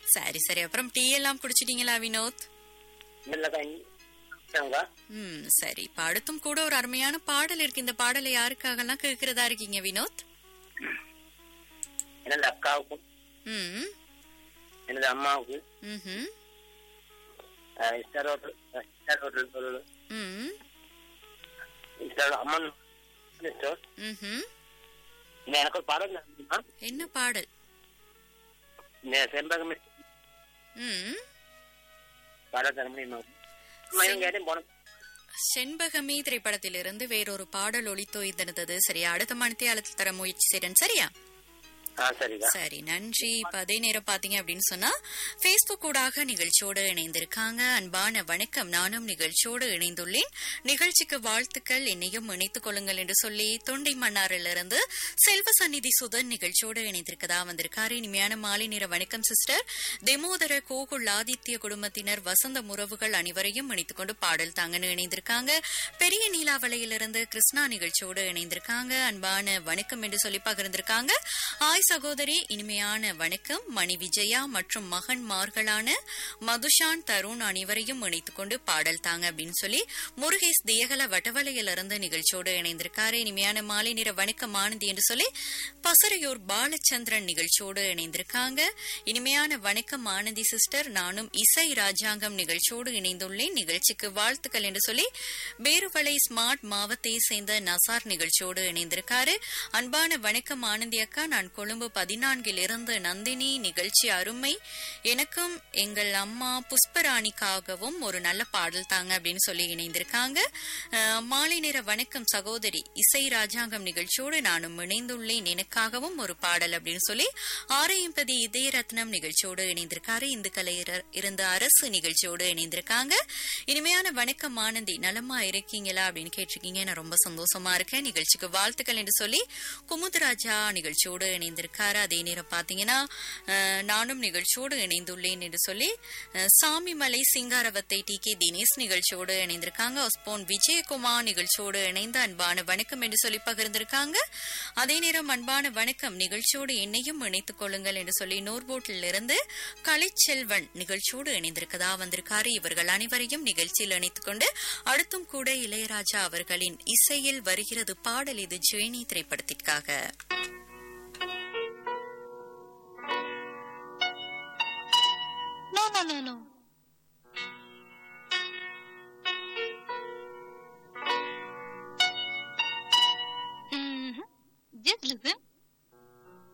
சரி சரி அப்புறம் டீ எல்லாம் குடிச்சிட்டீங்களா வினோத் இல்ல கஞ்சி குடிச்சோங்க. ம் சரி இப்ப அடுத்தும் கூட ஒரு அருமையான பாடல் இருக்கு இந்த பாடலை யாருக்காகலாம் கேட்கிறதா இருக்கீங்க வினோத் எனது அக்காவுக்கும் ம் எனது அம்மாவுக்கு ம்ஹும். அஹ், ஸ்டார் ஹோட்டல் அஹ், ஸ்டார் ஹோட்டல் ஒரு ம் ஸ்டார் அம்மன் ஸ்டோர் ம்ஹும். இந்த எனக்கு ஒரு பாடம் தெரியுமா? என்ன பாடல் இந்த செம்பகமே ம் பாடம் தர முடியுமா அம்மா, இவங்க யாரையும் போன செண்பகமே திரைப்படத்திலிருந்து வேறொரு பாடல் ஒளித்தோ இருந்தது சரியா அடுத்த மணித்தியாலத்தில் தர முயற்சி செய்றேன் சரியா ஆ சரிக்கா சரி நன்றி இப்ப அதே நேரம் பாத்தீங்க அப்படின்னு சொன்னா பேஸ்புக் ஊடாக நிகழ்ச்சியோடு இணைந்திருக்காங்க அன்பான வணக்கம் நானும் நிகழ்ச்சியோடு இணைந்துள்ளேன் நிகழ்ச்சிக்கு வாழ்த்துக்கள் என்னையும் இணைத்துக் கொள்ளுங்கள் என்று சொல்லி தொண்டை மன்னாரிலிருந்து செல்வ சந்நிதி சுதன் நிகழ்ச்சியோடு இணைந்திருக்கதா வந்திருக்காரு இனிமையான மாலை நேர வணக்கம் சிஸ்டர் தெமோதர கோகுல் ஆதித்ய குடும்பத்தினர் வசந்த உறவுகள் அனைவரையும் இணைத்துக் கொண்டு பாடல் தாங்கன்னு இணைந்திருக்காங்க பெரிய நீலாவளையிலிருந்து கிருஷ்ணா நிகழ்ச்சியோடு இணைந்திருக்காங்க அன்பான வணக்கம் என்று சொல்லி பகிர்ந்திருக்காங்க ஆய் சகோதரி இனிமையான வணக்கம் மணி விஜயா மற்றும் மகன்மார்களான மதுஷான் தருண் அனைவரையும் இணைத்துக் கொண்டு பாடல் தாங்க அப்படின்னு சொல்லி முருகேஷ் தியகல வட்டவலையிலிருந்து நிகழ்ச்சியோடு இணைந்திருக்காரு இனிமையான மாலை நிற வணக்கம் ஆனந்தி என்று சொல்லி பசரையூர் பாலச்சந்திரன் நிகழ்ச்சியோடு இணைந்திருக்காங்க இனிமையான வணக்கம் ஆனந்தி சிஸ்டர் நானும் இசை ராஜாங்கம் நிகழ்ச்சியோடு இணைந்துள்ளேன் நிகழ்ச்சிக்கு வாழ்த்துக்கள் என்று சொல்லி பேருவளை ஸ்மார்ட் மாவத்தை சேர்ந்த நசார் நிகழ்ச்சியோடு இணைந்திருக்காரு அன்பான வணக்கம் ஆனந்தி அக்கா நான் கொழும்பு பதினான்கில் இருந்து நந்தினி நிகழ்ச்சி அருமை எனக்கும் எங்கள் அம்மா புஷ்பராணிக்காகவும் ஒரு நல்ல பாடல் தாங்க அப்படின்னு சொல்லி இணைந்திருக்காங்க அஹ், மாலை நேர வணக்கம் சகோதரி இசை ராஜாங்கம் நிகழ்ச்சியோடு நானும் இணைந்துள்ளேன் எனக்காகவும் ஒரு பாடல் அப்படின்னு சொல்லி ஆரையம்பதி இதய ரத்னம் நிகழ்ச்சியோடு இணைந்திருக்காரு இந்து கலை இருந்த அரசு நிகழ்ச்சியோடு இணைந்திருக்காங்க இனிமையான வணக்கம் ஆனந்தி நலமா இருக்கீங்களா அப்படின்னு கேட்டிருக்கீங்க நான் ரொம்ப சந்தோஷமா இருக்கேன் நிகழ்ச்சிக்கு வாழ்த்துக்கள் என்று சொல்லி குமுதராஜா நிகழ்ச்சியோடு இணைந்திருக்காரு அதே நேரம் பாத்தீங்கன்னா அஹ், நானும் நிகழ்ச்சியோடு இணைந்துள்ளேன் என்று சொல்லி அஹ், சாமிமலை சிங்காரவத்தை டி கே தினேஷ் நிகழ்ச்சியோடு இணைந்திருக்காங்க ஒஸ்போன் விஜயகுமார் நிகழ்ச்சியோடு இணைந்த அன்பான வணக்கம் என்று சொல்லி பகிர்ந்திருக்காங்க அதே நேரம் அன்பான வணக்கம் நிகழ்ச்சியோடு என்னையும் இணைத்துக் கொள்ளுங்கள் என்று சொல்லி நூர்போட்டில் இருந்து கலைச்செல்வன் நிகழ்ச்சியோடு இணைந்திருக்கதா வந்திருக்காரு இவர்கள் அனைவரையும் நிகழ்ச்சியில் இணைத்துக் கொண்டு அடுத்தும் கூட இளையராஜா அவர்களின் இசையில் வருகிறது பாடல் இது ஜெயினி திரைப்படத்திற்காக No, no, no, no.